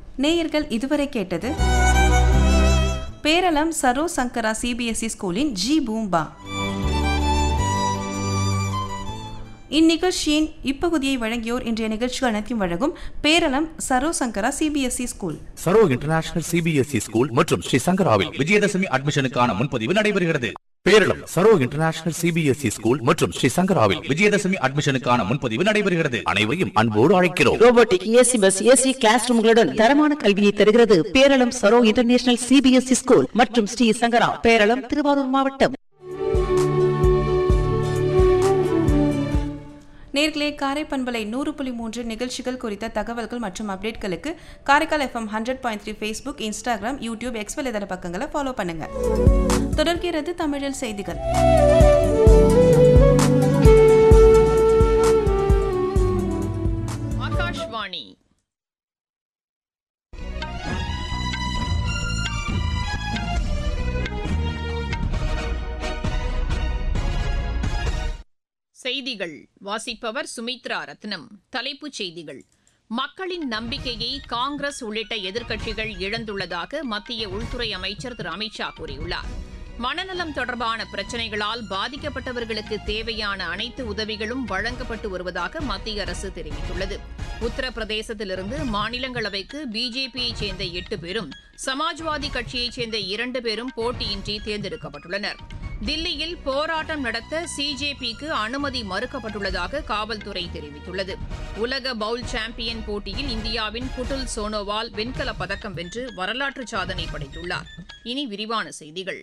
நேயர்கள் இதுவரை கேட்டது பேரளம் சரோ சங்கரா சிபிஎஸ்இ ஸ்கூலின் ஜி பூம்பா இந்நிகழ்ச்சியின் இப்பகுதியை வழங்கியோர் இன்றைய நிகழ்ச்சிகள் அனைத்தையும் வழங்கும் Peralam Saro Sankara CBSE school Saro international CBSE school மற்றும் ஸ்ரீ சங்கராவில் விஜயதசமி அட்மிஷனுக்கான முன்பதிவு நடைபெறுகிறது Peralam Saro international CBSE school மற்றும் ஸ்ரீ சங்கராவில் விஜயதசமி அட்மிஷனுக்கான முன்பதிவு நடைபெறுகிறது அனைவரையும் அன்போடு அழைக்கிறோம் robotic AC bus AC class ரூம்களுடன் தரமான கல்வியை தருகிறது Peralam Saro international CBSE school மற்றும் ஸ்ரீ சங்கரா பேரளம் திருவாரூர் மாவட்டம் நேர்களே காரை பண்பலை நூறு புள்ளி மூன்று நிகழ்ச்சிகள் குறித்த தகவல்கள் மற்றும் அப்டேட்களுக்கு Karaikal FM hundred point three Facebook Instagram YouTube X வலைதள பக்கங்களை ஃபாலோ பண்ணுங்க தொடர்கிறது தமிழில் செய்திகள் ஆகாஷ்வாணி செய்திகள் வாசிப்பவர் சுமித்ரா ரத்னம் தலைப்புச் செய்திகள் மக்களின் நம்பிக்கையை காங்கிரஸ் உள்ளிட்ட எதிர்க்கட்சிகள் இழந்துள்ளதாக மத்திய உள்துறை அமைச்சர் திரு அமித்ஷா கூறியுள்ளார் மனநலம் தொடர்பான பிரச்சினைகளால் பாதிக்கப்பட்டவர்களுக்கு தேவையான அனைத்து உதவிகளும் வழங்கப்பட்டு வருவதாக மத்திய அரசு தெரிவித்துள்ளது உத்தரப்பிரதேசத்திலிருந்து மாநிலங்களவைக்கு பிஜேபியைச் சேர்ந்த எட்டு பேரும் சமாஜ்வாதி கட்சியைச் சேர்ந்த இரண்டு பேரும் போட்டியின்றி தேர்ந்தெடுக்கப்பட்டுள்ளனர் தில்லியில் போராட்டம் நடத்த சிஜேபிக்கு அனுமதி மறுக்கப்பட்டுள்ளதாக காவல்துறை தெரிவித்துள்ளது உலக பவுல் சாம்பியன் போட்டியில் இந்தியாவின் புட்டுல் சோனோவால் வெண்கலப் பதக்கம் வென்று வரலாற்று சாதனை படைத்துள்ளார் இனி விரிவான செய்திகள்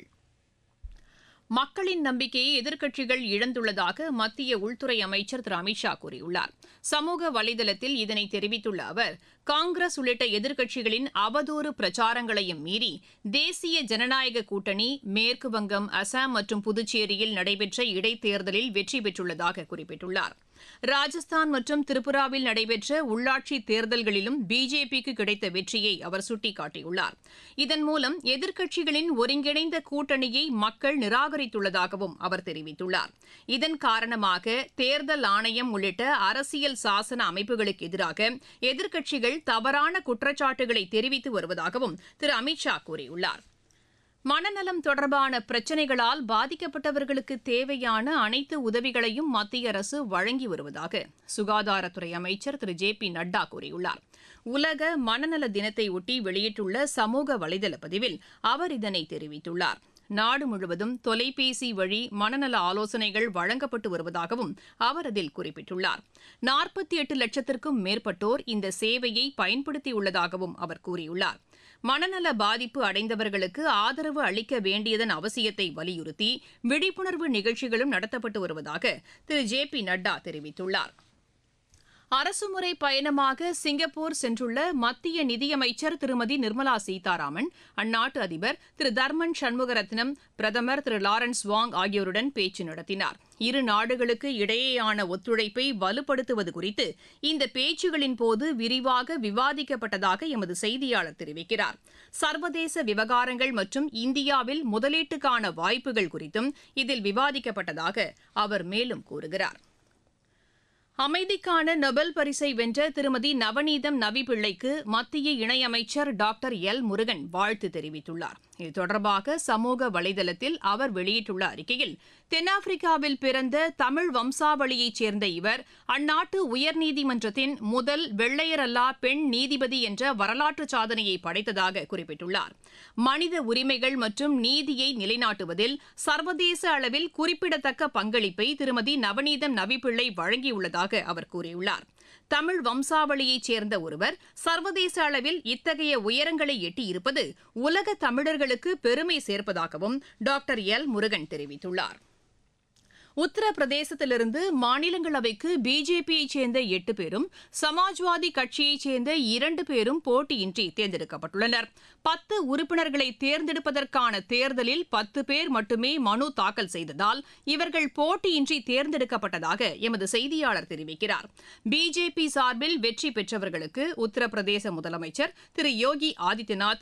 மக்களின் நம்பிக்கையை எதிர்க்கட்சிகள் இழந்துள்ளதாக மத்திய உள்துறை அமைச்சர் திரு அமித்ஷா கூறியுள்ளார் சமூக வலைதளத்தில் இதனை தெரிவித்துள்ள அவர் காங்கிரஸ் உள்ளிட்ட எதிர்க்கட்சிகளின் அவதூறு பிரச்சாரங்களையும் மீறி தேசிய ஜனநாயக கூட்டணி மேற்கு வங்கம் அசாம் மற்றும் புதுச்சேரியில் நடைபெற்ற இடைத்தேர்தலில் வெற்றி பெற்றுள்ளதாக குறிப்பிட்டுள்ளார் ராஜஸ்தான் மற்றும் திரிபுராவில் நடைபெற்ற உள்ளாட்சி தேர்தல்களிலும் பிஜேபிக்கு கிடைத்த வெற்றியை அவர் சுட்டிக்காட்டியுள்ளார் இதன் மூலம் எதிர்க்கட்சிகளின் ஒருங்கிணைந்த கூட்டணியை மக்கள் நிராகரித்துள்ளதாகவும் அவர் தெரிவித்துள்ளார் இதன் காரணமாக தேர்தல் ஆணையம் உள்ளிட்ட அரசியல் சாசன அமைப்புகளுக்கு எதிராக எதிர்க்கட்சிகள் தவறான குற்றச்சாட்டுகளை தெரிவித்து வருவதாகவும் திரு அமித்ஷா கூறியுள்ளார் மனநலம் தொடர்பான பிரச்சினைகளால் பாதிக்கப்பட்டவர்களுக்கு தேவையான அனைத்து உதவிகளையும் மத்திய அரசு வழங்கி வருவதாக சுகாதாரத்துறை அமைச்சர் திரு ஜே பி நட்டா கூறியுள்ளார் உலக மனநல தினத்தை ஒட்டி வெளியிட்டுள்ள சமூக வலைதள பதிவில் அவர் இதனை தெரிவித்துள்ளார் நாடு முழுவதும் தொலைபேசி வழி மனநல ஆலோசனைகள் வழங்கப்பட்டு வருவதாகவும் அவர் அதில் குறிப்பிட்டுள்ளார் நாற்பத்தி எட்டு லட்சத்திற்கும் மேற்பட்டோர் இந்த சேவையை பயன்படுத்தியுள்ளதாகவும் அவர் கூறியுள்ளார் மனநல பாதிப்பு அடைந்தவர்களுக்கு ஆதரவு அளிக்க வேண்டியதன் அவசியத்தை வலியுறுத்தி விழிப்புணர்வு நிகழ்ச்சிகளும் நடத்தப்பட்டு வருவதாக திரு ஜே பி நட்டா தெரிவித்துள்ளார் அரசுமுறை பயணமாக சிங்கப்பூர் சென்றுள்ள மத்திய நிதியமைச்சர் திருமதி நிர்மலா சீதாராமன் அந்நாட்டு அதிபர் திரு தர்மன் சண்முகரத்னம் பிரதமர் திரு லாரன்ஸ் வாங் ஆகியோருடன் பேச்சு நடத்தினார் இரு நாடுகளுக்கு இடையேயான ஒத்துழைப்பை வலுப்படுத்துவது குறித்து இந்த பேச்சுகளின் போது விரிவாக விவாதிக்கப்பட்டதாக எமது செய்தியாளர் தெரிவிக்கிறார் சர்வதேச விவகாரங்கள் மற்றும் இந்தியாவில் முதலீட்டுக்கான வாய்ப்புகள் குறித்தும் இதில் விவாதிக்கப்பட்டதாக அவர் மேலும் கூறுகிறார் அமைதிக்கான நொபல் பரிசை வென்ற திருமதி நவநீதம் நவி பிள்ளைக்கு மத்திய இணையமைச்சர் டாக்டர் எல் முருகன் வாழ்த்து தெரிவித்துள்ளார் இது தொடர்பாக சமூக வலைதளத்தில் அவர் வெளியிட்டுள்ள அறிக்கையில் தென்னாப்பிரிக்காவில் பிறந்த தமிழ் வம்சாவளியைச் சேர்ந்த இவர் அந்நாட்டு உயர்நீதிமன்றத்தின் முதல் வெள்ளையரல்லா பெண் நீதிபதி என்ற வரலாற்று சாதனையை படைத்ததாக குறிப்பிட்டுள்ளார் மனித உரிமைகள் மற்றும் நீதியை நிலைநாட்டுவதில் சர்வதேச அளவில் குறிப்பிடத்தக்க பங்களிப்பை திருமதி நவநீதம் நவிப்பிள்ளை வழங்கியுள்ளதாக அவர் கூறியுள்ளார் தமிழ் வம்சாவளியைச் சேர்ந்த ஒருவர் சர்வதேச அளவில் இத்தகைய உயரங்களை எட்டியிருப்பது உலக தமிழர்களுக்கு பெருமை சேர்ப்பதாகவும் டாக்டர் எல் முருகன் தெரிவித்துள்ளார் உத்தரப்பிரதேசத்திலிருந்து மாநிலங்களவைக்கு பிஜேபியைச் சேர்ந்த எட்டு பேரும் சமாஜ்வாதி கட்சியைச் சேர்ந்த இரண்டு பேரும் போட்டியின்றி தேர்ந்தெடுக்கப்பட்டுள்ளனர் பத்து உறுப்பினர்களை தேர்ந்தெடுப்பதற்கான தேர்தலில் பத்து பேர் மட்டுமே மனு தாக்கல் செய்ததால் இவர்கள் போட்டியின்றி தேர்ந்தெடுக்கப்பட்டதாக எமது செய்தியாளர் தெரிவிக்கிறார் பிஜேபி சார்பில் வெற்றி பெற்றவர்களுக்கு உத்தரப்பிரதேச முதலமைச்சர் திரு யோகி ஆதித்யநாத்